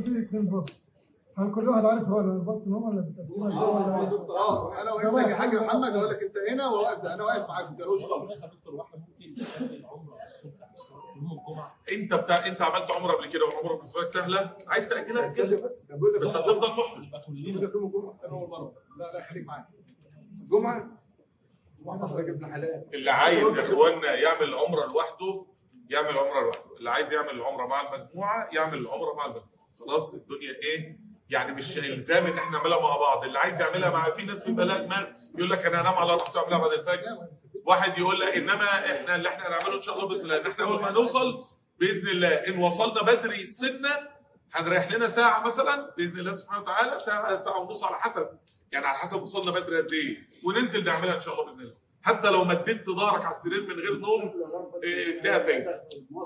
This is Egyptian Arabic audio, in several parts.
بيقول في اثنين باص هل كل واحد عارف هو الباص ان هو ولا بتقسمها ازاي ولا إيه؟ اه انا واقف لك يا حاج محمد اقول لك انت هنا وواقف ده انا واقف معاك ما تقولوش خالص دكتور واحد ممكن يعمل العمره الصبح على الصبح يوم الجمعه انت بتاع انت عملت عمره قبل كده والعمره بالنسبه لك سهله عايز تاجلها كده بس ده بقول لك بس هتفضل محرم يبقى بقول كلنا لك يوم الجمعه انا اول مره لا لا خليك معايا الجمعه الجمعه ده ابن حلال اللي عايز يا اخوانا يعمل العمره لوحده يعمل العمره لوحده اللي عايز يعمل العمره مع المجموعه يعمل العمره مع المجموعه خلاص الدنيا ايه يعني مش الزام ان احنا نعملها مع بعض اللي عايز يعملها مع في ناس بيبقى لها دماغ يقول لك انا هنام على راحتي واعملها بعد الفجر واحد يقول لك انما احنا اللي احنا هنعمله ان شاء الله باذن الله ان احنا اول ما نوصل باذن الله ان وصلنا بدري سنه هنريح لنا ساعه مثلا باذن الله سبحانه وتعالى ساعه ساعه ونص على حسب يعني على حسب وصلنا بدري قد ايه وننزل نعملها ان شاء الله باذن الله حتى لو مددت ظهرك على السرير من غير نوم إيه، ليها فايده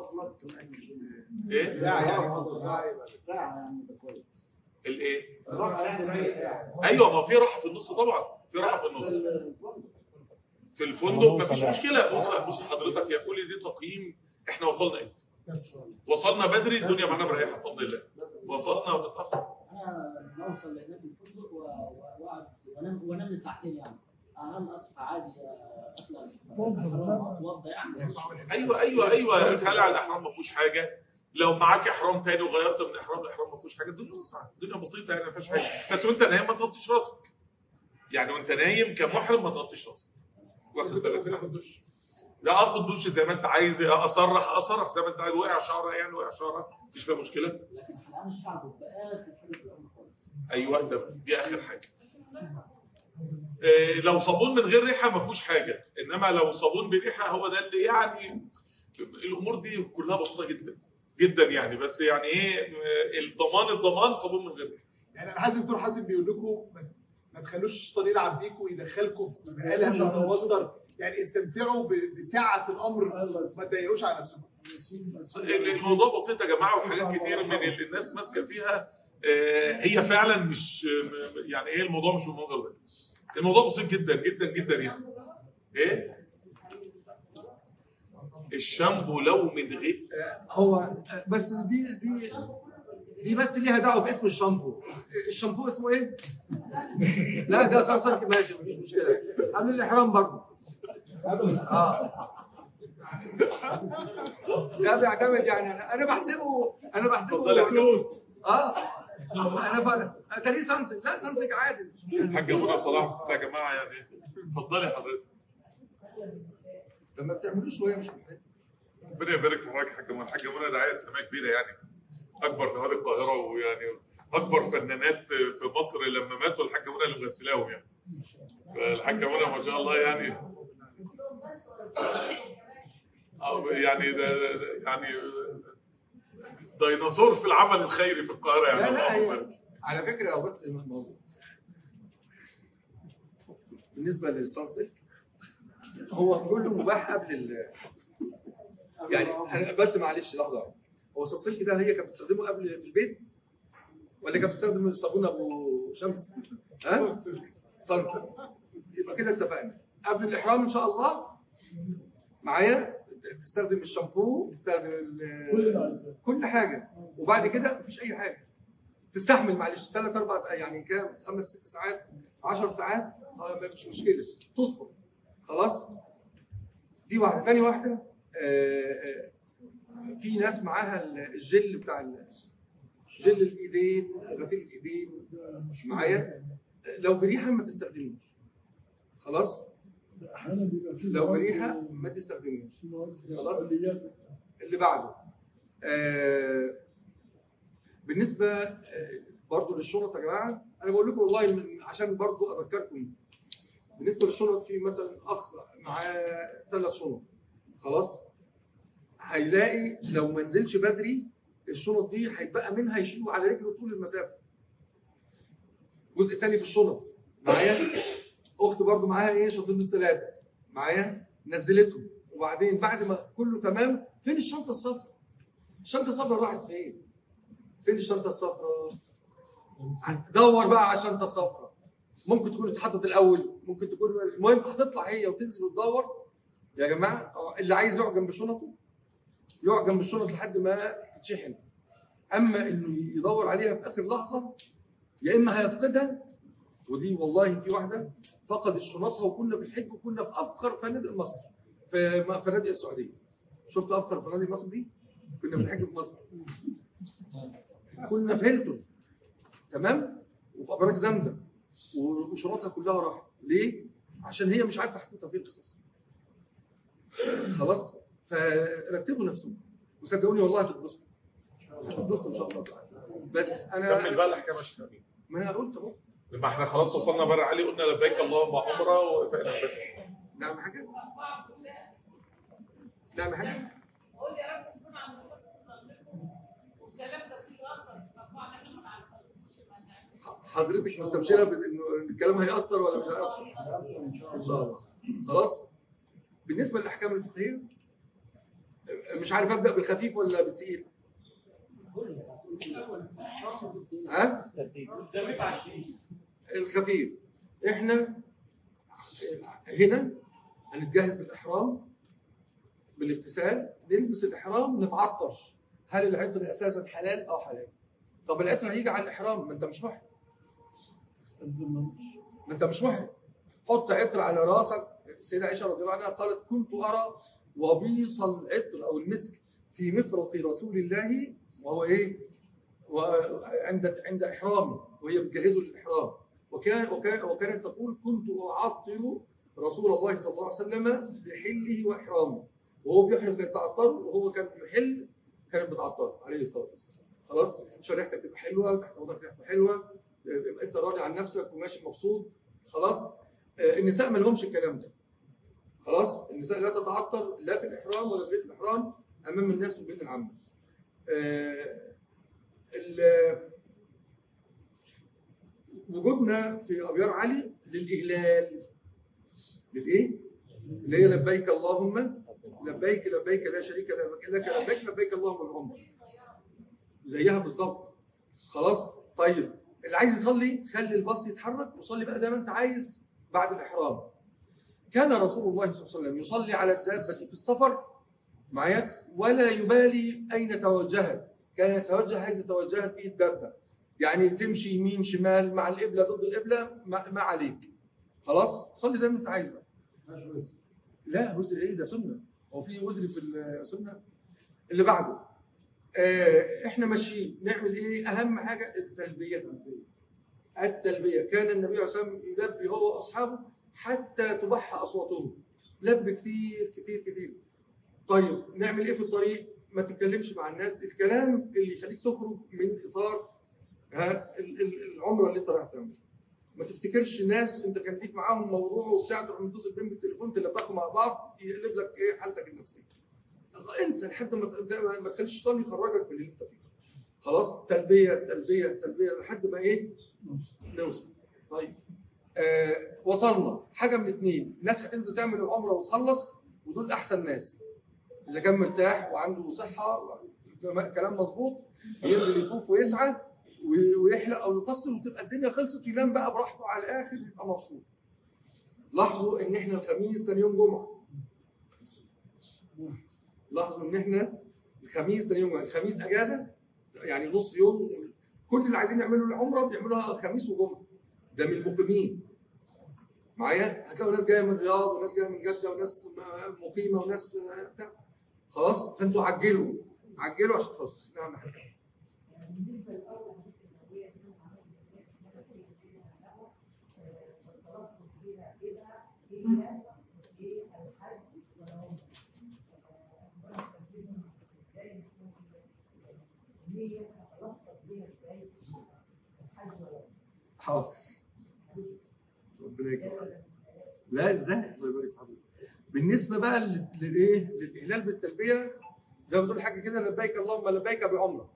ايه ساعه يعني ساعه ساعة يعني ده كويس الايه الراحة يعني ساعة ايوه ما في راحه في النص طبعا في راحه في النص في الفندق مفيش مشكله بص بص حضرتك يا كل دي تقييم احنا وصلنا امتى وصلنا بدري الدنيا معانا مريحه بفضل الله وصلنا ومتاخر أنا نوصل لهناك الفندق و- و- وأقعد وأنام وأنام لي ساعتين يعني أنام أصحى عادي أطلع أتوضى يعني ايوه ايوه ايوه خلع الاحرام ما فيهوش حاجه لو معاك احرام تاني وغيرت من احرام لاحرام ما فيهوش حاجه الدنيا واسعه الدنيا بسيطه يعني ما فيهاش حاجه بس وانت نايم ما تغطيش راسك يعني وانت نايم كمحرم ما تغطيش راسك واخد بالك ناخد دش لا اخد دش زي ما انت عايز اصرح اصرح زي ما انت عايز وقع شعره يعني وقع شعره مفيش فيها مشكله لكن حلقان الشعب بيبقى آخر حاجة في الأمر خالص ايوه ده دي اخر حاجه إيه لو صابون من غير ريحه ما فيهوش حاجه انما لو صابون بريحه هو ده اللي يعني الامور دي كلها بسيطه جدا جدا يعني بس يعني ايه آه، الضمان الضمان صابون من غير ريحه يعني انا حاسس دكتور حازم بيقول لكم ما- ما تخلوش الشيطان يلعب بيكم ويدخلكم في مقالب متوتر يعني استمتعوا ب- بسعه الامر ما تضايقوش على نفسكم الموضوع بسيط يا جماعه وحاجات كتير من اللي الناس ماسكه فيها آه، هي فعلا مش م- يعني ايه الموضوع مش بالمنظر ده الموضوع بسيط جدا جدا جدا يعني ايه الشامبو لو من غير هو بس دي دي دي بس ليها دعوه باسم الشامبو الشامبو اسمه ايه؟ لا ده سامسونج ماشي مفيش مشكله قبل الاحرام برضه اه ده بيعتمد يعني انا انا بحسبه انا بحسبه اتفضل يا حاج. اه انا بقى اتاريه سامسونج لا سامسونج عادي مش مشكلة. الحاجه منى صلاح بس يا جماعه يعني اتفضلي حضرتك لما بتعملوش شويه مش محتاج ربنا يبارك في حضرتك يا حاجه منى الحاجه منى دعايه اسلاميه كبيره يعني اكبر نوادي القاهره ويعني اكبر فنانات في مصر لما ماتوا الحاجه منى اللي مغسلاهم يعني فالحاجه منى ما شاء الله يعني أو يعني ده ده- ده- يعني ديناصور في العمل الخيري في القاهره يعني لا لا الله هي أكبر. على فكره هو بس الموضوع بالنسبه للسانسيت هو كله مباح قبل ال يعني انا بس معلش لحظه واحدة. هو السانسيت ده هي كانت بتستخدمه قبل في البيت ولا كانت بتستخدم صابون ابو شمس ها سانسيت يبقى كده اتفقنا قبل الاحرام ان شاء الله معايا تستخدم الشامبو تستخدم ال- كل حاجه وبعد كده مفيش اي حاجه تستحمل معلش ثلاث اربع ساعات يعني كام خمس ست ساعات 10 ساعات اه مفيش مشكله تصبر خلاص دي واحده ثاني واحده آه، آه، في ناس معاها ال- الجل بتاع ال- جل الايدين غسيل الايدين معايا لو بريحه ما تستخدموش خلاص احيانا بيبقى في لو مواد- بريحه ما تستخدموش في مواد خلاص. عمليات. اللي بعده آه بالنسبه آه برضو للشنط يا جماعه انا بقول لكم والله من عشان برضو اذكركم بالنسبه للشنط في مثلا اخ معاه ثلاث شنط خلاص هيلاقي لو ما نزلش بدري الشنط دي هيتبقى منها يشيله على رجله طول المسافه جزء تاني في الشنط معايا اخت برضو معاها ايه شنطتين ثلاثه معايا نزلتهم وبعدين بعد ما كله تمام فين الشنطه الصفراء الشنطه الصفراء راحت فين فين الشنطه الصفراء دور بقى على الشنطه الصفراء ممكن تكون اتحطت الاول ممكن تكون المهم هتطلع هي وتنزل وتدور يا جماعه اللي عايز يقعد جنب شنطه يقعد جنب الشنط لحد ما تتشحن اما انه يدور عليها في اخر لحظه يا اما هيفقدها ودي والله في واحده فقدت شنطها وكنا في الحج وكنا في افخر فنادق مصر في م- فنادق السعوديه شفت افخر فنادق مصر دي كنا في الحج في مصر كنا في هيلتون تمام وفي ابراج زمزم وشنطها كلها راحت ليه عشان هي مش عارفه حدودها فين اساسا خلاص فرتبوا نفسكم وصدقوني والله هتتبسطوا هتتبسطوا ان شاء الله بس انا كمل بقى الاحكام يا شيخ أمين. ما انا قلت اهو لما احنا خلاص وصلنا بر علي قلنا لبيك اللهم عمره وفقنا بس نعم حاجه نعم حاجه قول يا رب تكون عم نفسكم والكلام ده فيه اثر طبعا احنا ما نعرفش حضرتك مستبشره بانه الكلام هيأثر ولا مش هيأثر ان شاء الله خلاص بالنسبه للاحكام الفقهيه مش عارف ابدا بالخفيف ولا بالثقيل ها الخفيف احنا هنا هنتجهز بالاحرام بالاغتسال نلبس الاحرام نتعطر هل العطر اساسا حلال او حلال طب العطر هيجي على الاحرام ما انت مش محرم ما انت مش محرم حط عطر على راسك السيدة عائشة رضي الله عنها قالت كنت أرى وبيص العطر أو المسك في مفرق رسول الله وهو إيه وعند عند إحرامه وهي بتجهزه للإحرام وكان وكان وكانت تقول كنت أعطر رسول الله صلى الله عليه وسلم لحله وإحرامه وهو بيحرم كانت تعطر وهو كان محل كانت بتعطر عليه الصلاة والسلام خلاص عشان ريحتك تبقى حلوة تحت وضعك ريحته حلوة يبقى انت راضي عن نفسك وماشي مبسوط خلاص آه، النساء ما لهمش الكلام ده خلاص النساء لا تتعطر لا في الاحرام ولا في بيت الاحرام امام الناس وبين العامه آه، ال- وجودنا في ابيار علي للاهلال للايه اللي هي لبيك اللهم لبيك لبيك لا شريك لك لك لبيك لبيك اللهم العمر زيها بالظبط خلاص طيب اللي عايز يصلي خلي الباص يتحرك وصلي بقى زي ما انت عايز بعد الاحرام كان رسول الله صلى الله عليه وسلم يصلي على الدابة في السفر معايا ولا يبالي أين توجهت كان يتوجه حيث توجهت به الدابة يعني تمشي يمين شمال مع القبلة ضد القبلة ما, ما عليك خلاص صلي زي ما انت عايز بقى. لا وزر ايه ده سنة هو في وزر في السنة اللي بعده آه، احنا ماشيين نعمل ايه اهم حاجة التلبية التلبية كان النبي عليه الصلاة والسلام يلبي هو واصحابه حتى تبح اصواتهم لب كتير كتير كتير طيب نعمل ايه في الطريق ما تتكلمش مع الناس الكلام اللي يخليك تخرج من اطار ها ال- ال- العمره اللي انت رايح تعملها ما تفتكرش ناس انت كان ليك معاهم موضوع وبتاع تروح متصل بيهم بالتليفون تلبخوا مع بعض يقلب لك ايه حالتك النفسيه انسى لحد ما ما- ما تخليش الشيطان يخرجك من اللي انت فيه خلاص تلبيه تلبيه تلبيه لحد ما ايه نوصل طيب آه وصلنا حاجه من اثنين ناس هتنزل تعمل العمره وتخلص ودول احسن ناس اذا كان مرتاح وعنده صحه وكلام- كلام مظبوط ينزل يطوف ويسعى وي- ويحلق او يقصر وتبقى الدنيا خلصت وينام بقى براحته على الاخر يبقى مبسوط لاحظوا ان احنا الخميس ثاني يوم جمعه لاحظوا ان احنا الخميس ثاني يوم جمعة. الخميس اجازه يعني نص يوم كل اللي عايزين يعملوا العمره بيعملوها خميس وجمعه ده من المقيمين معايا هتلاقوا ناس جايه من الرياض وناس جايه من جده وناس م- مقيمه وناس بتاع خلاص فانتوا عجلوا عجلوا عشان تخلص نعم حاجة. حاضر ربنا يكرمك لا ازاي الله يبارك في حضرتك بالنسبه بقى لل- للايه للاهلال بالتلبيه زي ما بتقول حاجه كده لبيك اللهم لبيك بعمره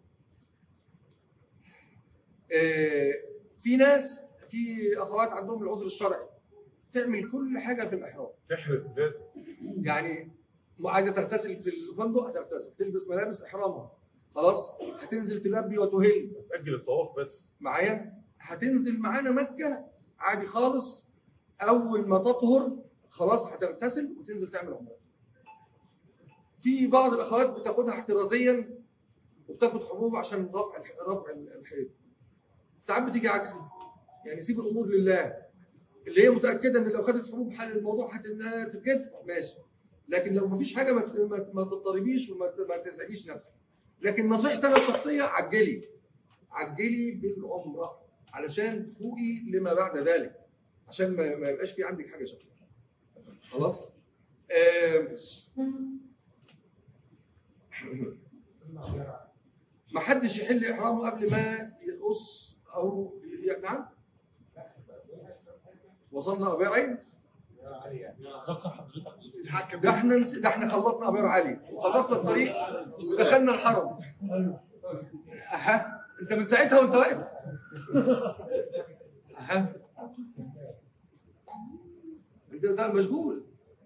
آه، في ناس في اخوات عندهم العذر الشرعي تعمل كل حاجه في الاحرام تحرم لازم يعني م- عايزه تغتسل في الفندق هتغتسل تلبس ملابس احرامها خلاص هتنزل تلبي وتهل تأجل الطواف بس معايا هتنزل معانا مكة عادي خالص أول ما تطهر خلاص هتغتسل وتنزل تعمل عمرة في بعض الأخوات بتاخدها احترازيا وبتاخد حبوب عشان رفع الح- رفع الحيض ساعات بتيجي عكسي يعني سيب الامور لله اللي هي متاكده ان لو خدت حبوب حل الموضوع هتنها تتجف ماشي لكن لو مفيش حاجه ما ت- ما ت- ما تضطربيش وما ت- ما تزعجيش نفسك لكن نصيحتي انا الشخصيه عجلي عجلي بالعمره علشان تفوقي لما بعد ذلك عشان ما, ما يبقاش في عندك حاجه شكل خلاص آم. ما حدش يحل احرامه قبل ما يقص او ي- نعم وصلنا ابي عين ذكر حضرتك ده احنا نس- ده احنا خلصنا ابيار علي وخلصنا الطريق ودخلنا الحرم اها انت من ساعتها وانت واقف اها انت ده مشغول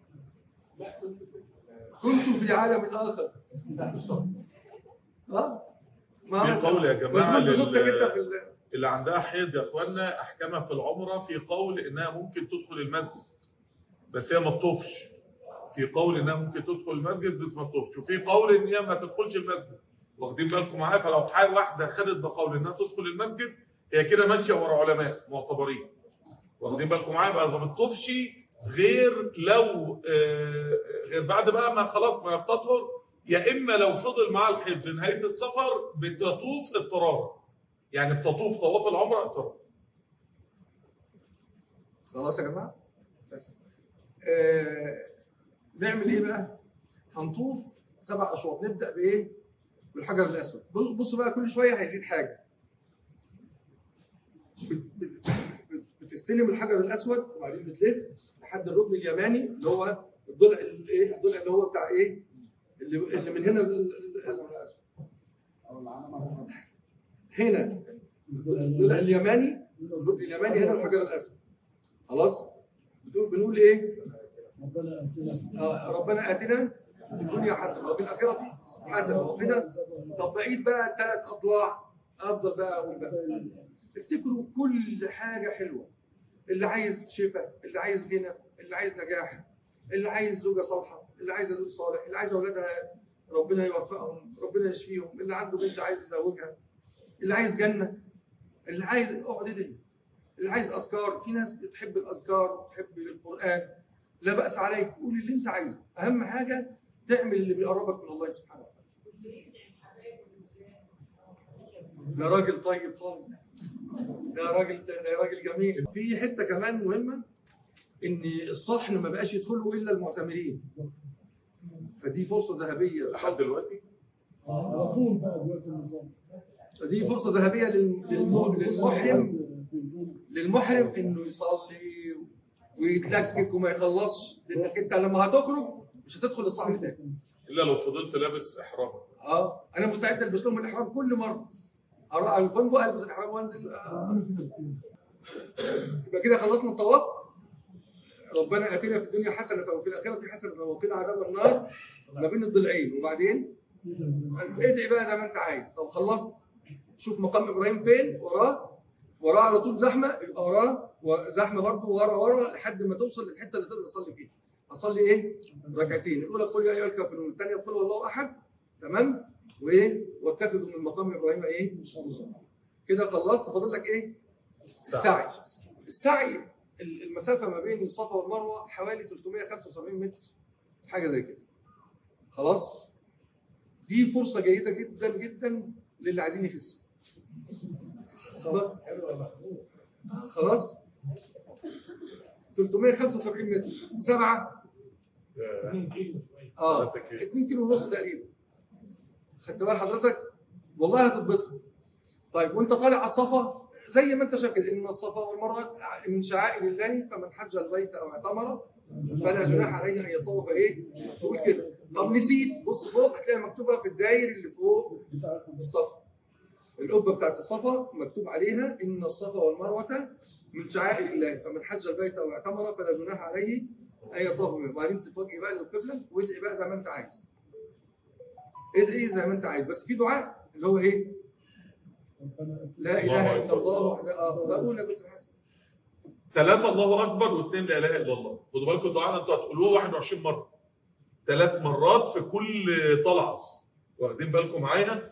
كنت في عالم اخر اه ما في قول يا جماعة مشغول بزوجتك لل- انت في ال- اللي عندها حيض يا اخوانا احكامها في العمره في قول انها ممكن تدخل المسجد بس هي ما تطوفش في قول انها ممكن تدخل المسجد بس ما تطوفش وفي قول ان هي ما تدخلش المسجد واخدين بالكم معايا فلو حاجه واحده خدت بقول انها تدخل المسجد هي كده ماشيه ورا علماء معتبرين واخدين بالكم معايا بقى ما بتطوفش غير لو آه، غير بعد بقى ما خلاص ما بتطهر يا اما لو فضل معاها الحيض لنهايه السفر بتطوف اضطرارا يعني بتطوف طواف العمره اضطرارا خلاص يا جماعه بس آه نعمل ايه بقى هنطوف سبع اشواط نبدا بايه بالحجر الاسود بص- بصوا بقى كل شويه هيزيد حاجه بت- بت- بت- بتستلم الحجر الاسود وبعدين بتلف لحد الركن اليماني اللي هو الضلع الايه الضلع اللي هو بتاع ايه اللي, اللي من هنا ال- ال- هنا الضلع اليماني الركن اليماني هنا الحجر الاسود خلاص بتقول بنقول ايه آه، ربنا اتنا في الدنيا حسنه وفي الاخره حسنه وقنا طب بقيت بقى الثلاث اضلاع افضل بقى اقول بقى افتكروا كل حاجه حلوه اللي عايز شفاء اللي عايز غنى اللي عايز نجاح اللي عايز زوجه صالحه اللي عايز زوج صالح اللي عايز اولادها ربنا يوفقهم ربنا يشفيهم اللي عنده بنت عايز يزوجها اللي عايز جنه اللي عايز اقعد ادعي اللي عايز اذكار في ناس بتحب الاذكار وتحب القران لا باس عليك قول اللي انت عايزه اهم حاجه تعمل اللي بيقربك من الله سبحانه وتعالى ده راجل طيب خالص ده راجل ده راجل جميل في حته كمان مهمه ان الصحن ما بقاش يدخله الا المعتمرين فدي فرصه ذهبيه لحد دلوقتي على طول بقى دلوقتي النظام فدي فرصه ذهبيه لل- للم- للمحرم للمحرم انه يصلي ويتلكك وما يخلصش لانك انت لما هتخرج مش هتدخل الصحن تاني الا لو فضلت لابس احرام اه انا مستعد البس لهم الاحرام كل مره اروح على الفندق البس الاحرام وانزل آه. عملوا كده كتير يبقى كده خلصنا الطواف ربنا اتينا في الدنيا حسنه وفي الاخره حسنه وقنا عذاب النار ما بين الضلعين وبعدين ادعي بقى زي ما انت عايز طب خلصت شوف مقام ابراهيم فين وراه وراه على طول زحمه يبقى وراه وزحمه برضه ورا ورا لحد ما توصل للحته اللي تقدر تصلي فيها اصلي ايه ركعتين الاولى قل يا ايها الكافرون الثانيه قل هو الله احد تمام وايه واتخذوا من مقام ابراهيم ايه كده خلصت فاضل لك ايه السعي السعي ال- المسافه ما بين الصفا والمروه حوالي 375 متر حاجه زي كده خلاص دي فرصه جيده جدا جدا للي عايزين يخسوا خلاص خلاص 375 متر سبعه اه ثلاثة كيلو. 2 كيلو ونص تقريبا خدت بال حضرتك والله هتتبسط طيب وانت طالع على الصفا زي ما انت شايف كده ان الصفا والمروه من شعائر الله فمن حج البيت او اعتمر فلا جناح عليه ان يطوف ايه تقول كده طب نسيت بص فوق هتلاقي مكتوبه في الداير اللي فوق الصفا القبه بتاعت الصفا مكتوب عليها ان الصفا والمروه من شعائر الله فمن حج البيت او اعتمر فلا جناح عليه ان يطوف بهما وبعدين تتوجه بقى للقبله وادعي بقى زي ما انت عايز ادعي زي ما انت عايز بس في دعاء اللي هو ايه لا اله الا الله وحده اه ده اقول لك حسن ثلاثة الله أكبر واثنين لا إله إلا الله خدوا بالكم الدعاء ده أنتوا هتقولوه 21 مرة ثلاث مرات في كل طلعة واخدين بالكم معايا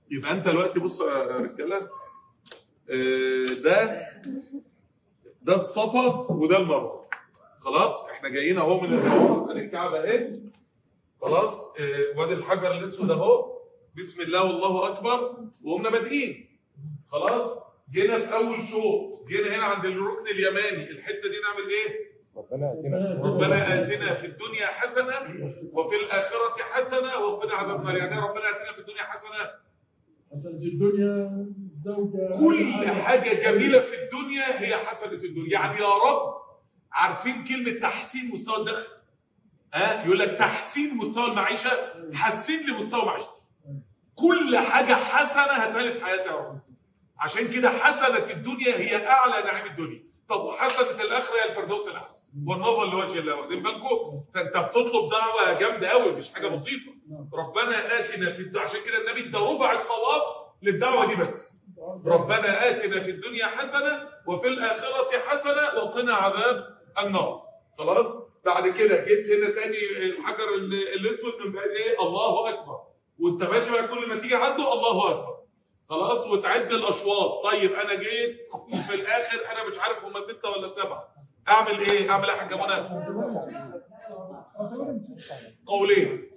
يبقى انت دلوقتي بص يا رجاله آه، ده ده الصفا وده المروه خلاص احنا جايين اهو من اهو من الكعبه اهي خلاص آه، وادي الحجر الاسود اهو بسم الله والله اكبر وقمنا بادئين خلاص جينا في اول شوط جينا هنا عند الركن اليماني الحته دي نعمل ايه ربنا يأتينا ربنا آتنا في الدنيا حسنة وفي الآخرة حسنة وقنا عذاب النار يعني إيه ربنا آتنا في الدنيا حسنة حسنة الدنيا الزوجة كل حاجة جميلة في الدنيا هي حسنة الدنيا يعني يا رب عارفين كلمة تحسين مستوى الدخل ها يقول لك تحسين مستوى المعيشة حسين لي مستوى معيشتي كل حاجة حسنة هتالي في حياتي يا رب عشان كده حسنة الدنيا هي أعلى نعيم الدنيا طب وحسنة الآخرة هي الفردوس الأعلى والنظر لوجه الله واخدين بالكم فانت بتطلب دعوه جامده قوي مش حاجه بسيطه ربنا اتنا في الدنيا عشان كده النبي ادى ربع الطواف للدعوه دي بس ربنا آتنا في الدنيا حسنة وفي الآخرة حسنة وقنا عذاب النار خلاص بعد كده جيت هنا تاني الحجر ال- الأسود من بعد إيه الله أكبر وأنت ماشي بقى كل ما تيجي عنده الله أكبر خلاص وتعد الأشواط طيب أنا جيت في الآخر أنا مش عارف هما ستة ولا سبعة أعمل إيه؟ أعمل إيه يا حاجة منى؟ قولين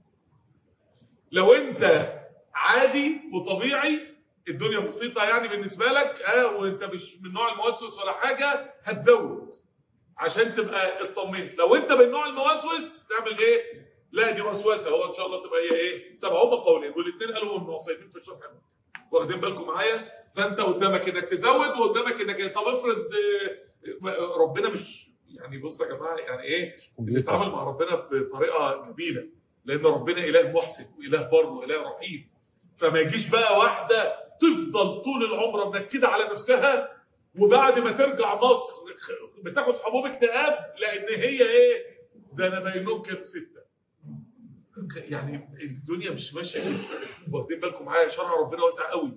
لو انت عادي وطبيعي الدنيا بسيطة يعني بالنسبة لك اه وانت مش من نوع الموسوس ولا حاجة هتزود عشان تبقى اطمنت لو انت من نوع الموسوس تعمل ايه لا دي وسوسة هو ان شاء الله تبقى هي ايه سبعة هم قولين والاثنين قالوا هم وصيفين في الشرح واخدين بالكم معايا فانت قدامك انك تزود وقدامك انك طب افرض آه، ربنا مش يعني بص يا جماعه يعني ايه بنتعامل مع ربنا بطريقه جميله لان ربنا اله محسن واله بر واله رحيم فما يجيش بقى واحده تفضل طول العمر منكده على نفسها وبعد ما ترجع مصر خ- بتاخد حبوب اكتئاب لان هي ايه ده انا بينهم كام سته يعني الدنيا مش ماشيه كده. واخدين بالكم معايا شرع ربنا واسع قوي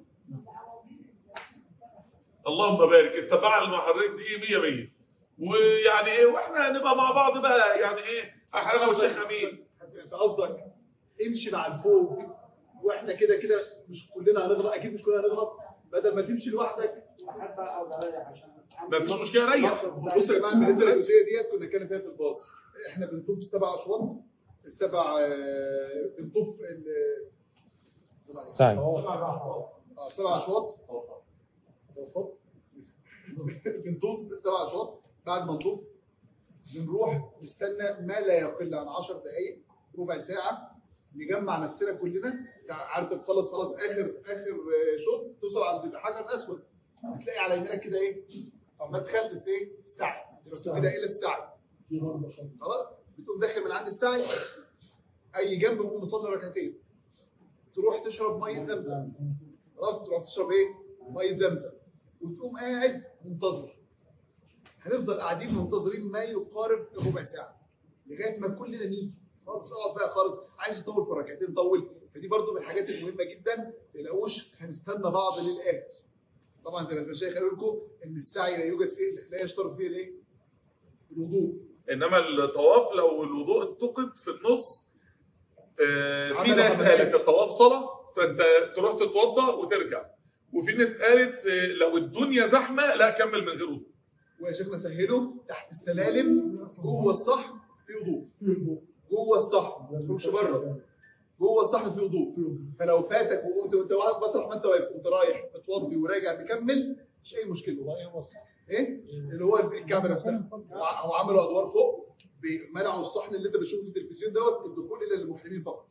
اللهم بارك السباعه المحرك دي 100 100 ويعني ايه واحنا هنبقى مع بعض بقى يعني ايه احنا والشيخ امين انت قصدك امشي مع الفوق واحنا كده كده مش كلنا هنغلط اكيد مش كلنا هنغلط بدل ما تمشي لوحدك ما فيش مشكله ريح بص يا جماعه بالنسبه للجزئيه ديت كنا اتكلم فيها في الباص احنا بنطوف السبع اشواط السبع آه، بنطوف ال- سعي اه سبع اشواط طوفات. بنطوف السبع اشواط بعد ما نطوف بنروح نستنى ما لا يقل عن 10 دقائق ربع ساعه نجمع نفسنا كلنا عارف تخلص خلاص اخر اخر آه، شوط توصل عند الحجر الاسود هتلاقي على يمينك كده ايه مدخل بس ايه السعي بس كده الى السعي خلاص بتقوم داخل من عند السعي اي جنب ممكن نصلي ركعتين تروح تشرب ميه زمزم خلاص تروح تشرب ايه ميه زمزم وتقوم قاعد منتظر هنفضل قاعدين منتظرين ما يقارب ربع ساعه لغايه ما كلنا نيجي خلاص اقعد بقى خالص عايز تطول في ركعتين طول فدي برضو من الحاجات المهمه جدا ما تلاقوش هنستنى بعض للاخر طبعا زي ما المشايخ قالوا لكم ان السعي لا يوجد فيه لا يشترط فيه الايه الوضوء انما الطواف لو الوضوء انتقد في النص آه، في عمل ناس عمليات. قالت الطواف صلاه فانت تروح تتوضا وترجع وفي ناس قالت آه، لو الدنيا زحمه لا كمل من غير وضوء ويا شيخنا سهلوا تحت السلالم جوه الصحن في وضوء جوه الصحن ما تخرجش بره جوه الصحن في وضوء فلو فاتك وقمت وانت واقف مطرح ما انت واقف وانت رايح متوضي وراجع مكمل مش اي مشكله ايه اللي هو الكعبه نفسها هو عملوا ادوار فوق منعوا الصحن اللي انت بتشوفه في التلفزيون دوت الدخول الى للمحرمين فقط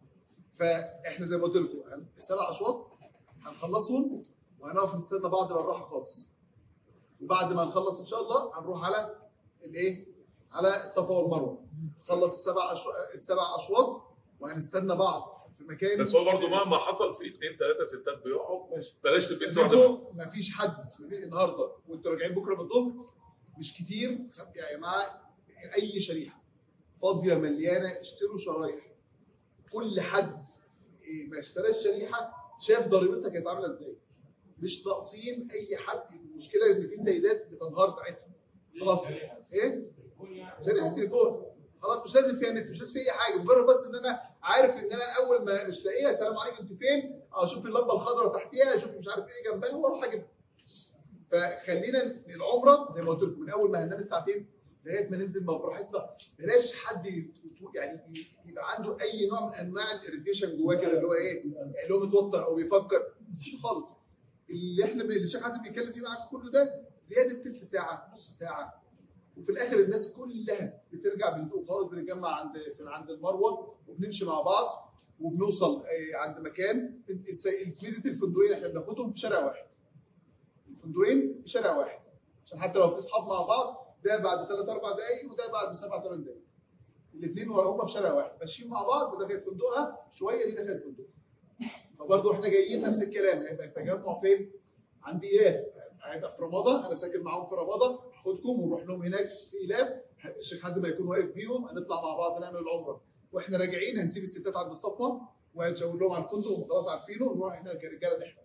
فاحنا زي ما قلت لكم السبع اشواط هنخلصهم وهنقف نستنى بعض بالراحه خالص وبعد ما نخلص ان شاء الله هنروح على الايه على الصفا والمروه نخلص السبع أشو... السبع اشواط وهنستنى بعض في مكان بس هو برضه مهما حصل في اثنين ثلاثه ستات بيقعوا ماشي. بلاش تبقى انتوا عندكم انتوا مفيش حد مفيش النهارده وانتوا راجعين بكره من الظهر مش كتير يا جماعه اي شريحه فاضيه مليانه اشتروا شرايح كل حد إيه، ما اشتراش شريحه شاف ضريبتها كانت عامله ازاي مش ناقصين اي حد المشكله ان في سيدات بتنهار ساعتها خلاص ايه شريحه تليفون خلاص مش لازم فيها نت مش لازم فيها اي حاجه مجرد بس ان انا عارف ان انا اول ما مش لاقيها السلام عليكم انت فين اشوف اللمبه الخضراء تحتيها اشوف مش عارف ايه جنبها واروح اجيبها فخلينا العمره زي ما قلت لكم من اول ما هننام الساعتين لغايه ما ننزل ما براحتنا بلاش حد ي- يعني ي- يبقى عنده اي نوع من انواع الاريتيشن جواه كده اللي هو ايه اللي هو متوتر او بيفكر مش خالص اللي احنا اللي الشيخ حازم بيتكلم فيه معاك كله ده زياده تلت ساعه نص ساعه وفي الاخر الناس كلها بترجع بهدوء خالص بنتجمع عند في عند المروه وبنمشي مع بعض وبنوصل آه، عند مكان الس- ميزه الفندقين احنا بناخدهم في شارع واحد الفندقين في شارع واحد عشان حتى لو في اصحاب مع بعض ده بعد 3 4 دقايق وده بعد 7 8 دقايق الاثنين ورا هم في شارع واحد ماشيين مع بعض وده دخلت فندقها شويه دي دخلت فندقها فبرضه احنا جايين نفس الكلام هيبقى التجمع فين؟ عند ايلاف هيبقى في رمضان انا ساكن معاهم في رمضان هاخدكم ونروح لهم هناك في ايلاف الشيخ حازم هيكون واقف بيهم هنطلع مع بعض نعمل العمره واحنا راجعين هنسيب الستات عند الصفوه وهنشاور لهم على الفندق وخلاص عارفينه ونروح احنا كرجاله نحرم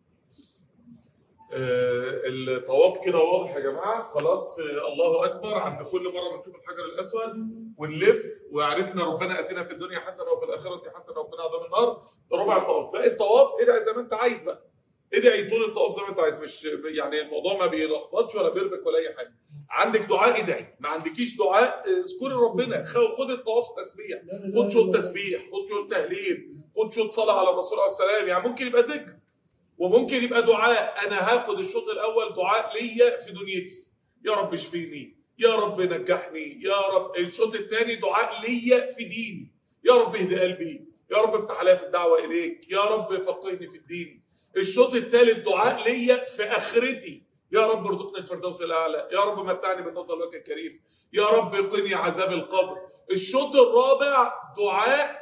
آه، الطواف كده واضح يا جماعه خلاص آه، الله اكبر عند كل مره بنشوف الحجر الاسود ونلف وعرفنا ربنا اتينا في الدنيا حسنه وفي الاخره حسنه وقنا عذاب النار ده ربع الطواف باقي الطواف ادعي زي ما انت عايز بقى ادعي طول الطواف زي ما انت عايز مش يعني الموضوع ما بيلخبطش ولا بيربك ولا اي حاجه عندك دعاء ادعي ما عندكيش دعاء آه، اذكري ربنا خ- خد الطواف تسبيح خد شوط تسبيح خد شوط تهليل خد شوط صلاه على الرسول عليه السلام يعني ممكن يبقى ذكر وممكن يبقى دعاء انا هاخد الشوط الاول دعاء ليا في دنيتي يا رب اشفيني يا رب نجحني يا رب الشوط الثاني دعاء ليا في ديني يا رب اهدي قلبي يا رب افتح عليا في الدعوه اليك يا رب فقهني في الدين الشوط الثالث دعاء ليا في اخرتي يا رب ارزقني الفردوس الاعلى يا رب متعني بالنظر لك الكريم يا رب قني عذاب القبر الشوط الرابع دعاء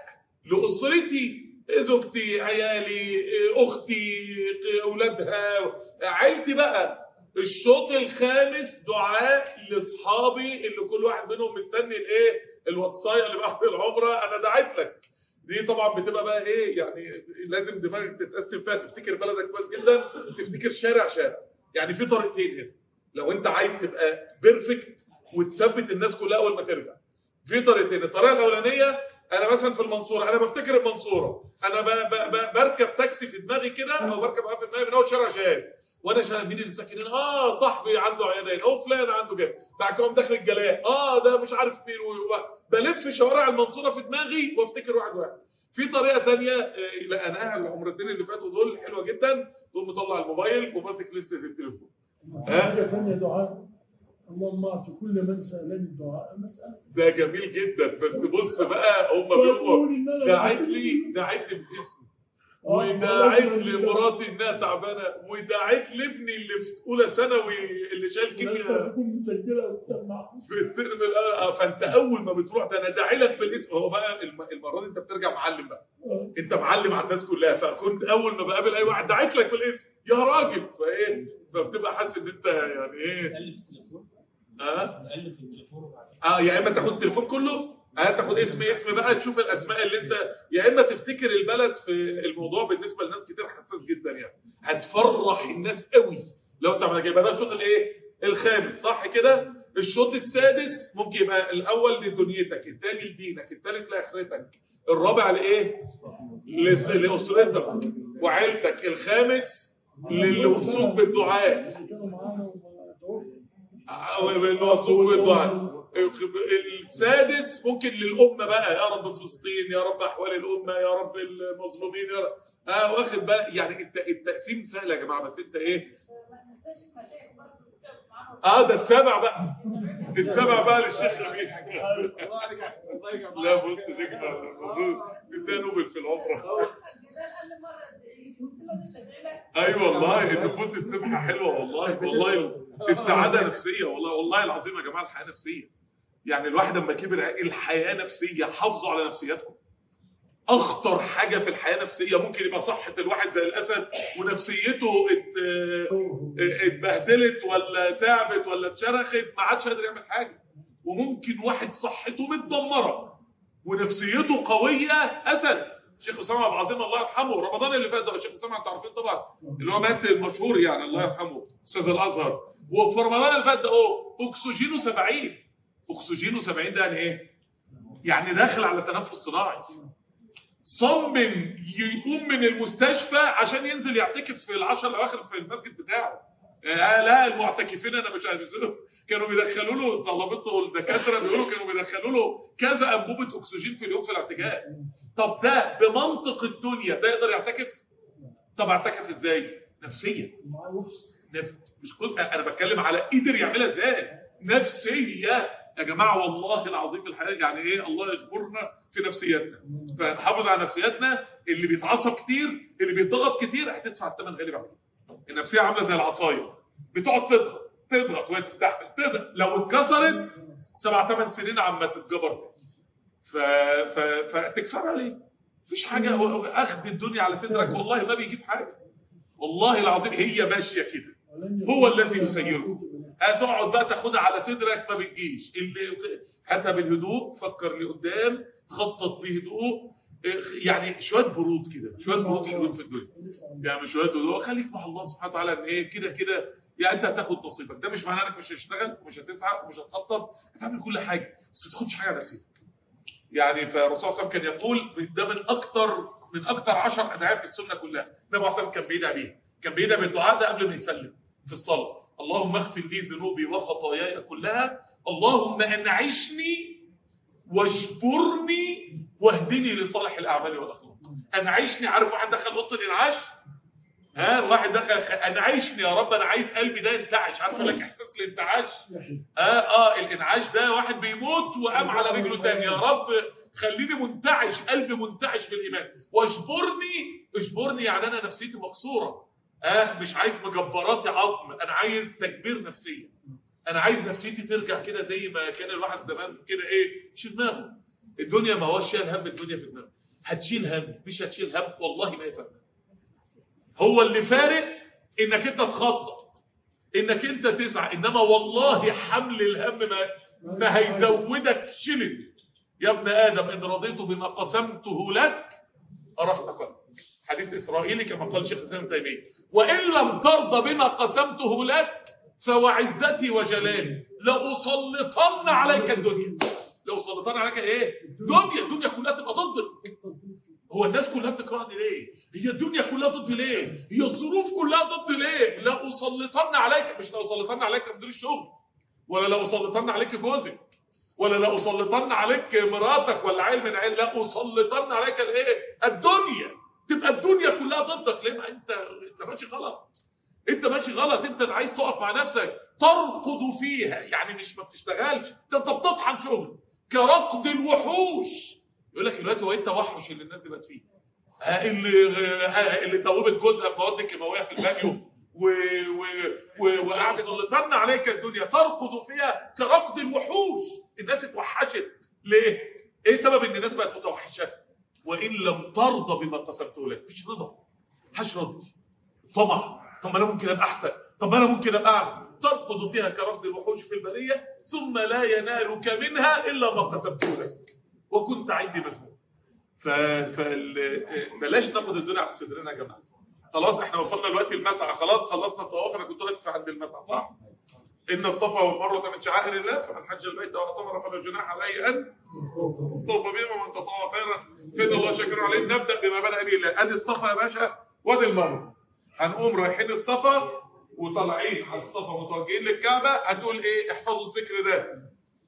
لاسرتي زوجتي عيالي اختي اولادها عيلتي بقى الشوط الخامس دعاء لاصحابي اللي كل واحد منهم مستني الايه الوصايه اللي بعد العمره انا دعيت لك دي طبعا بتبقى بقى ايه يعني لازم دماغك تتقسم فيها تفتكر بلدك كويس جدا وتفتكر شارع شارع يعني في طريقتين هنا لو انت عايز تبقى بيرفكت وتثبت الناس كلها اول ما ترجع في طريقتين الطريقه الاولانيه انا مثلا في المنصوره انا بفتكر المنصوره انا ب ب ب بركب تاكسي في دماغي كده او بركب معاه في دماغي من اول شارع شهاب وانا شايف مين اللي ساكنين اه صاحبي عنده عيادين او فلان عنده كده بعد كده أقوم داخل الجلاء اه ده مش عارف مين و- و- بلف شوارع المنصوره في دماغي وافتكر واحد واحد في طريقه ثانيه لقيناها العمرتين اللي فاتوا دول حلوه جدا تقوم مطلع الموبايل وماسك لسته التليفون ها حاجة ثانية دعاء اللهم اعطي كل من سألني الدعاء مسألة ده جميل جدا بس بص بقى هم بيقولوا دعيت لي دعيت لي باسمي ودعيت لمراتي انها تعبانه ودعيت لابني اللي في اولى ثانوي اللي شايل كيمياء تكون مسجلة وتسمع في الترم الأول. فانت اول ما بتروح ده انا داعي لك بالاسم هو بقى الم- المره دي انت بترجع معلم بقى انت معلم على الناس كلها فكنت اول ما بقابل اي واحد دعيت لك بالاسم يا راجل فايه فبتبقى حاسس ان انت يعني ايه نقلب في التليفون اه نقلب في التليفون وبعدين اه يا اما تاخد التليفون كله اه تاخد اسم اسم بقى تشوف الاسماء اللي انت يا اما تفتكر البلد في الموضوع بالنسبه لناس كتير حساس جدا يعني هتفرح الناس قوي لو انت عملت كده ده الشوط الايه الخامس صح كده الشوط السادس ممكن يبقى الاول لدنيتك الثاني لدينك الثالث لاخرتك الرابع لايه لس- لاسرتك وعيلتك الخامس للوصول بالدعاء اللي كانوا معانا وتوفوا الوصول بالدعاء السادس ممكن للأمة بقى يا رب فلسطين يا رب أحوال الأمة يا رب المظلومين يا رب اه واخد بقى يعني الت- التقسيم سهل يا جماعة بس انت ايه ما تنساش المشايخ برضه بتتكلم معاهم اه ده السبع بقى السبع بقى للشيخ امين الله عليك يا- الله يجعل لا معاك. بص نجمة المفروض ده نوبل في العمرة الجبال قال مرة ادعي قلت له مش ادعي لك اي والله النفوس السبحة حلوة والله والله السعادة نفسية والله والله العظيم يا جماعة الحياة نفسية يعني الواحد لما كبر الحياة نفسية حافظوا على نفسياتكم اخطر حاجة في الحياة نفسية ممكن يبقى صحة الواحد زي الاسد ونفسيته ات... اتبهدلت ولا تعبت ولا اتشرخت ما عادش قادر يعمل حاجة وممكن واحد صحته متدمرة ونفسيته قوية اسد شيخ اسامه عبد العظيم الله يرحمه رمضان اللي فات ده شيخ اسامه انتوا عارفين طبعا اللي هو مات المشهور يعني الله يرحمه استاذ الازهر وفي رمضان اللي فات ده اهو اكسجينه 70 اكسجينه 70 ده يعني ايه؟ يعني داخل على تنفس صناعي صمم يقوم من المستشفى عشان ينزل يعتكف في العشر الاواخر في المسجد بتاعه آه لا المعتكفين انا مش عارف كانوا بيدخلوا له طلبته الدكاتره بيقولوا كانوا بيدخلوا له كذا انبوبه اكسجين في اليوم في الاعتكاف طب ده بمنطق الدنيا ده يقدر يعتكف طب اعتكف ازاي نفسيا نف... مش كل انا بتكلم على قدر يعملها ازاي نفسيه يا جماعه والله العظيم الحقيقه يعني ايه الله يجبرنا في نفسياتنا فحافظ على نفسياتنا اللي بيتعصب كتير اللي بيتضغط كتير هتدفع الثمن غالي بعد كده النفسيه عامله زي العصايه بتقعد تضغط تضغط وهي تستحمل تضغط لو اتكسرت سبع ثمان سنين عما تتجبر تاني. ف... ف... فتكسرها ليه؟ مفيش حاجه هو- اخذ الدنيا على صدرك والله ما بيجيب حاجه والله العظيم هي ماشيه كده هو الذي يسيرك هتقعد بقى تاخدها على صدرك ما بتجيش اللي هاتها بالهدوء فكر لقدام خطط بهدوء يعني شويه برود كده شويه برود حلوين في الدنيا يعني شويه هدوء خليك مع الله سبحانه وتعالى ان ايه كده كده يعني انت هتاخد نصيبك ده مش معناه انك مش هتشتغل ومش هتسعى ومش هتخطط هتعمل كل حاجه بس ما تاخدش حاجه على نفسك يعني فالرسول صلى الله عليه وسلم كان يقول ده من اكتر من اكتر 10 ادعاء في السنه كلها النبي صلى الله عليه وسلم كان بيدعي بيها كان بيدعي بالدعاء ده قبل ما يسلم في الصلاه اللهم اغفر لي ذنوبي وخطاياي كلها اللهم انعشني واجبرني واهدني لصالح الاعمال والاخلاق انعشني عارف واحد دخل اوضه الانعاش ها واحد دخل انعشني يا رب انا عايز قلبي ده ينتعش عارف لك احساس الانتعاش اه اه الانعاش ده واحد بيموت وقام على رجله تاني يا رب خليني منتعش قلبي منتعش بالايمان واجبرني اجبرني يعني انا نفسيتي مكسوره اه مش عايز مجبرات عظم انا عايز تكبير نفسيه انا عايز نفسيتي ترجع كده زي ما كان الواحد زمان كده ايه يشيل دماغه الدنيا ما هوش شايل هم الدنيا في دماغه هتشيل هم مش هتشيل هم والله ما يفهم هو اللي فارق انك انت تخطط انك انت تسعى انما والله حمل الهم ما, ما هيزودك شلل يا ابن ادم ان رضيت بما قسمته لك ارحت قلبك حديث اسرائيلي كما قال الشيخ الاسلام ابن تيميه وان لم ترضى بما قسمته لك فوعزتي وجلالي لأسلطن عليك الدنيا لأسلطن عليك ايه دنيا الدنيا كلها تبقى ضدك هو الناس كلها بتكرهني ليه هي الدنيا كلها ضد ليه هي الظروف كلها ضد ليه لأسلطن عليك مش لأسلطن عليك مدير الشغل ولا لأسلطن عليك جوزك ولا لأسلطن عليك مراتك ولا عيل من عيل لا أسلطن عليك الايه الدنيا تبقى الدنيا كلها ضدك ليه ما انت انت ماشي غلط انت ماشي غلط انت عايز تقف مع نفسك ترقد فيها يعني مش ما بتشتغلش ده انت بتطحن شغل كرقد الوحوش يقول لك دلوقتي هو ايه التوحش اللي الناس دي بقت فيه ها اللي ها اللي توبت جوزها بمواد كيماويه في البانيو و و و وقعدت سلطن عليك الدنيا ترقد فيها كرقد الوحوش الناس اتوحشت ليه ايه سبب ان الناس بقت متوحشه وان لم ترضى بما قسمته لك مش رضا مش رضا طمع طب ما انا ممكن ابقى احسن طب ما انا ممكن ابقى اعلى تركض فيها كرفض الوحوش في البريه ثم لا ينالك منها الا ما قسمته لك وكنت عندي مذموم ف فال... بلاش ناخد الدنيا على صدرنا يا جماعه خلاص احنا وصلنا دلوقتي المسعى خلاص خلصنا الطواف انا كنت واقف عند المسعى صح ان الصفا والمروه من شعائر الله فمن حج البيت واعتمر فلا جناح عليه ان طوف بهما ومن تطوع خيرا فإن الله شاكر عليه نبدا بما بدا به الله ادي الصفا يا باشا وادي المروه هنقوم رايحين الصفا وطالعين على الصفا متوجهين للكعبه هتقول ايه احفظوا الذكر ده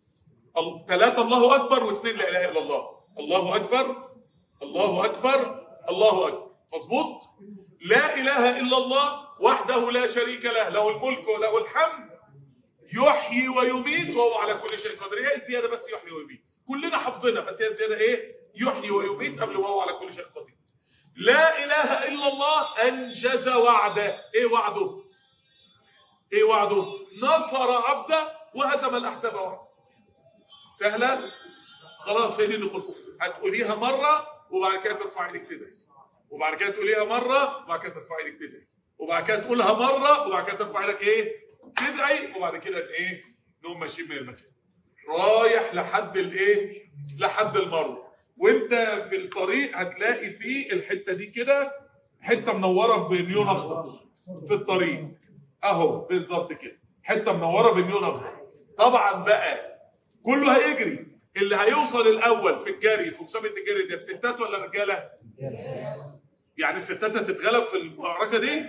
ثلاثة الله أكبر واثنين لا إله إلا الله الله أكبر الله أكبر الله أكبر مظبوط لا إله إلا الله وحده لا شريك له له الملك وله الحمد يحيي ويميت وهو على كل شيء قدير هي الزيادة بس يحيي ويميت كلنا حافظينها بس هي الزيادة إيه يحيي ويميت قبل وهو على كل شيء قدير لا إله إلا الله أنجز وعده إيه وعده إيه وعده نصر عبده وهزم الأحزاب وحده سهلة خلاص هي دي اللي خلصت هتقوليها مرة وبعد كده ترفع ايدك تدعي وبعد كده تقوليها مرة وبعد كده ترفع ايدك تدعي وبعد كده تقولها مرة وبعد كده ترفع ايدك ايه تدعي وبعد كده ايه نقوم ماشيين من المكان رايح لحد الايه لحد المروه وانت في الطريق هتلاقي فيه الحته دي كده حته منوره بنيون اخضر في الطريق اهو بالظبط كده حته منوره بنيون اخضر طبعا بقى كله هيجري اللي هيوصل الاول في الجري في مسابقه الجري دي الستات ولا الرجاله يعني الستات هتتغلب في المعركه دي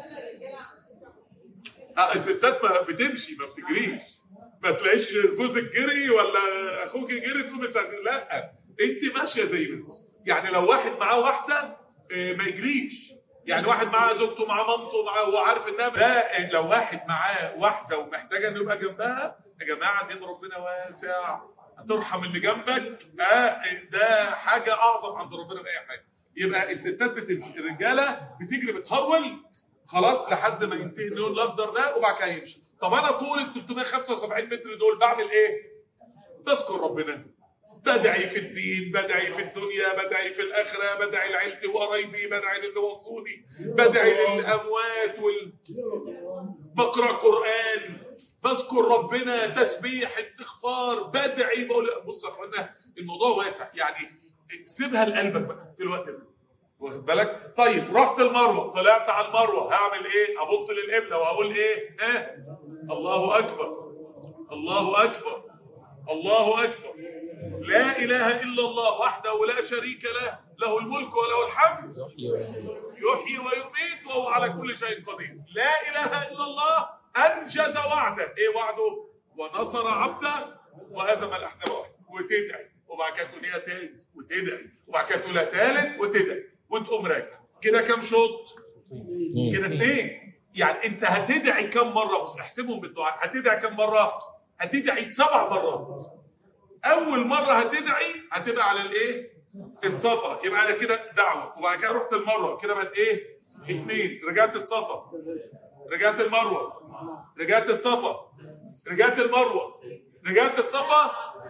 اه الستات ما بتمشي ما بتجريش ما تلاقيش جوزك جري ولا اخوك جري تقوم يسخن. لا انت ماشيه زي ما انت يعني لو واحد معاه واحده آه، ما يجريش يعني واحد معاه زوجته معاه مامته معاه هو عارف انها لا آه، لو واحد معاه واحده ومحتاجه انه يبقى جنبها يا جماعه دين ربنا واسع هترحم اللي جنبك اه ده حاجه اعظم عند ربنا من اي حاجه يبقى الستات بتمشي الرجاله بتجري بتهرول خلاص لحد ما ينتهي اللون الاخضر ده وبعد كده يمشي طب انا طول ال 375 متر دول بعمل ايه بذكر ربنا بدعي في الدين بدعي في الدنيا بدعي في الآخرة بدعي لعيلتي وقرايبي بدعي للي وصوني بدعي للأموات وال... بقرأ قرآن بذكر ربنا تسبيح استغفار بدعي بقول بص يا اخوانا الموضوع واسع يعني سيبها لقلبك بقى في الوقت ده واخد بالك طيب رحت المروه طلعت على المروه هعمل ايه ابص للقبله وهقول ايه ها الله اكبر الله اكبر الله اكبر لا اله الا الله وحده لا شريك له له الملك وله الحمد يحيي ويميت وهو على كل شيء قدير لا اله الا الله انجز وعده ايه وعده ونصر عبده وهزم الاحزاب وحده وتدعي وبعد كده تقول تاني وتدعي وبعد كده تقولها تالت وتدعي وتقوم راجع كده كام شوط كده اثنين يعني انت هتدعي كم مره بص احسبهم بالدعاء هتدعي كم مره هتدعي سبع مرات اول مره هتدعي هتبقى على الايه الصفا يبقى انا كده دعوه وبعد كده رحت المروه كده بقت ايه اثنين رجعت الصفا رجعت المروه رجعت الصفا رجعت المروه رجعت الصفا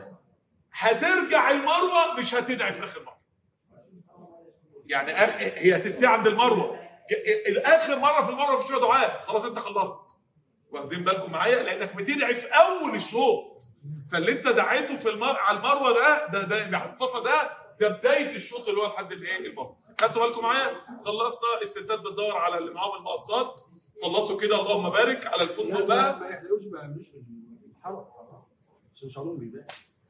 هترجع المروه مش هتدعي في اخر مره يعني أخ... هي هتنتهي عند المروه ج- الاخر مره في المروه مفيش فيها دعاء خلاص انت خلصت واخدين بالكم معايا لانك بتدعي في اول الشوط فاللي انت دعيته في المر... على المروه ده ده ده على الصفا ده ده بدايه الشوط اللي هو لحد الايه المروه خدتوا بالكم معايا خلصنا الستات بتدور على اللي معاهم المقصات خلصوا كده اللهم بارك على الفندق بقى ما يحلقوش ما يعملوش في الحرم عشان شعرهم بيبان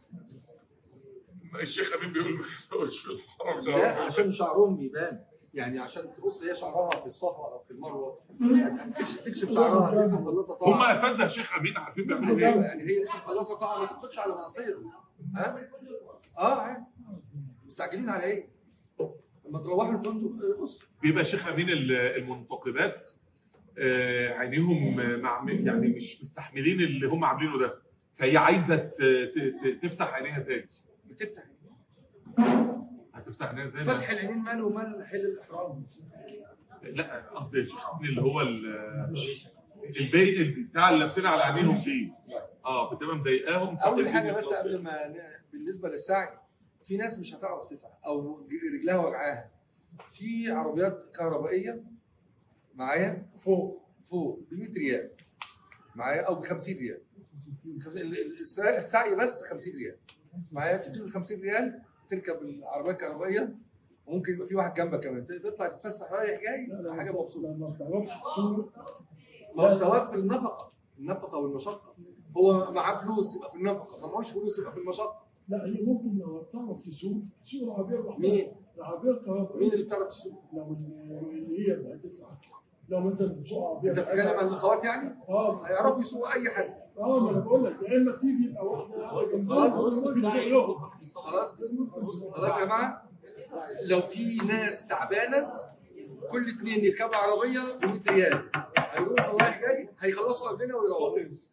الشيخ امين بيقول مش في الحرم لا شهر. عشان شعرهم بيبان يعني عشان تبص هي شعرها في الصفا او في المروه تكشف تكشف شعرها لسه مخلصه هم طاعه افادنا الشيخ امين عارفين بيعملوا أيوة، ايه يعني هي لسه مخلصه طاعه ما تدخلش على معصيه ها اه عادي مستعجلين على ايه لما تروحوا الفندق آه، بص بيبقى شيخ امين ال- المنتقبات آه، عينيهم مع يعني مش مستحملين اللي هم عاملينه ده فهي عايزه ت- ت- ت- تفتح عينيها تاني بتفتح هتفتح عينيها تاني فتح العينين ماله ومال حل الاحرام لا قصدي يا شيخ امين اللي هو ال- البي بتاع اللي لابسين على عينيهم دي اه بتبقى مضايقاهم اول حاجه بس فبتبقى- قبل ما ن- بالنسبه للسعي في ناس مش هتعرف تسعى او ج- رجلها وجعاها في عربيات كهربائيه معايا فوق فوق ب 100 ريال معايا او ب 50 ريال ال- ال- السعي السعي بس 50 ريال معايا تديله 50 ريال تركب العربيه الكهربائيه وممكن يبقى في واحد جنبك كمان تطلع تتفسح رايح جاي حاجه مبسوطه ما بتعرفش تسوق ما هو الثواب في النفقه النفقه والمشقه هو معاه فلوس يبقى في النفقه ما معهوش فلوس يبقى في المشقه لا هي ممكن لو بتعرف تسوق تسوق العربيه لوحدها مين؟ العربيه الكهربائيه مين اللي بتعرف تسوق؟ لو اللي هي اللي هتسعى لو مثلا بتسوق عربيه انت بتتكلم عن الاخوات يعني؟ اه هيعرفوا يسوقوا اي حد اه ما انا بقول لك يا اما تيجي يبقى واحده قاعدة جنبها خلاص. ممكن تسوق خلاص خلاص يا جماعه لو في ناس تعبانه كل اثنين يركبوا عربيه ب 100 ريال هيروحوا رايح جاي هيخلصوا قبلنا ويروحوا